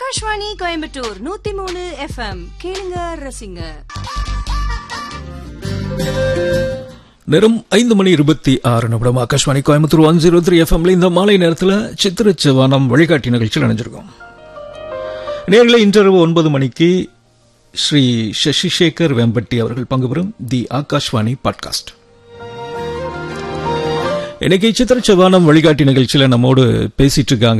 ஆகாஷ்வாணி கோயம்புத்தூர் நூத்தி மூணு எஃப்எம் கேளுங்க ரசிங்க நேரம் ஐந்து மணி இருபத்தி ஆறு நிமிடம் Akashvani Coimbatore one zero three எஃப்எம்ல இந்த மாலை நேரத்தில் சித்திர செவ்வானம் வழிகாட்டி நிகழ்ச்சியில் இணைஞ்சிருக்கோம் நேரில் இன்றிரவு ஒன்பது மணிக்கு ஸ்ரீ சசிசேகர் வெம்பட்டி அவர்கள் பங்கு பெறும் தி ஆகாஷ்வாணி பாட்காஸ்ட் இன்னைக்கு சித்திர செவ்வானம் வழிகாட்டி நிகழ்ச்சியில் நம்மோடு பேசிட்டு இருக்காங்க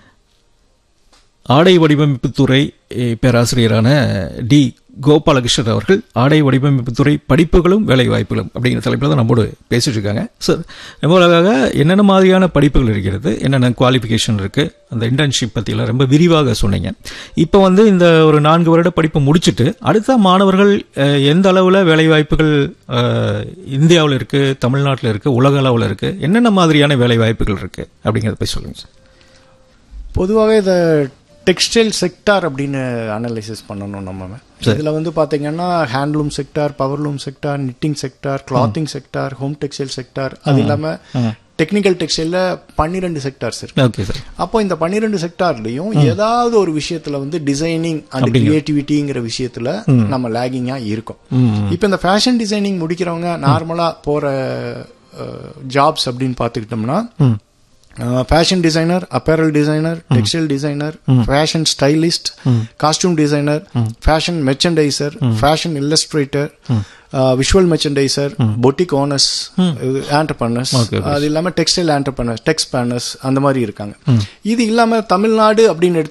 ஆடை வடிவமைப்புத்துறை eh, பேராசிரியரான டி கோபாலகிருஷ்ணன் அவர்கள் ஆடை வடிவமைப்புத்துறை படிப்புகளும் வேலை வாய்ப்புகளும் அப்படிங்கிற தலைப்பில் தான் நம்மோடு பேசிட்டு இருக்காங்க சார் ரொம்ப அழகாக என்னென்ன மாதிரியான படிப்புகள் இருக்கிறது என்னென்ன குவாலிஃபிகேஷன் இருக்கு அந்த இன்டர்ன்ஷிப் பற்றியெல்லாம் ரொம்ப விரிவாக சொன்னீங்க இப்போ வந்து இந்த ஒரு நான்கு வருட படிப்பை முடிச்சுட்டு அடுத்த மாணவர்கள் eh, எந்த அளவில் வேலை வாய்ப்புகள் இந்தியாவில் இருக்கு தமிழ்நாட்டில் இருக்கு உலக அளவில் இருக்கு என்னென்ன மாதிரியான வேலை வாய்ப்புகள் இருக்கு அப்படிங்கிறத போய் சொல்லுங்க சார் பொதுவாகவே இதை டெக்ஸ்டைல் செக்டார் அப்படின்னு அனலைசிஸ் பண்ணணும் நம்ம இதில் வந்து பார்த்தீங்கன்னா handloom sector powerloom sector knitting sector clothing sector home textile sector அது இல்லாமல் டெக்னிக்கல் டெக்ஸ்டைலில் பன்னிரெண்டு செக்டார்ஸ் இருக்கு ஓகே சார் அப்போ இந்த பன்னிரெண்டு செக்டார்லயும் ஏதாவது ஒரு விஷயத்துல வந்து டிசைனிங் அண்ட் கிரியேட்டிவிட்டிங்கிற விஷயத்துல நம்ம லேகிங்கா இருக்கோம் இப்போ இந்த ஃபேஷன் டிசைனிங் முடிக்கிறவங்க நார்மலா போற ஜாப்ஸ் அப்படின்னு பார்த்துக்கிட்டோம்னா fashion designer apparel designer textile designer fashion stylist costume designer fashion merchandiser fashion illustrator visual merchandiser boutique owners entrepreneurs அது இல்லாம டெக்ஸ்டைல் ஆண்டர்பனர்ஸ் டெக்ஸ் பேனர்ஸ் அந்த மாதிரி இருக்காங்க இது இல்லாம தமிழ்நாடு அப்படின்னு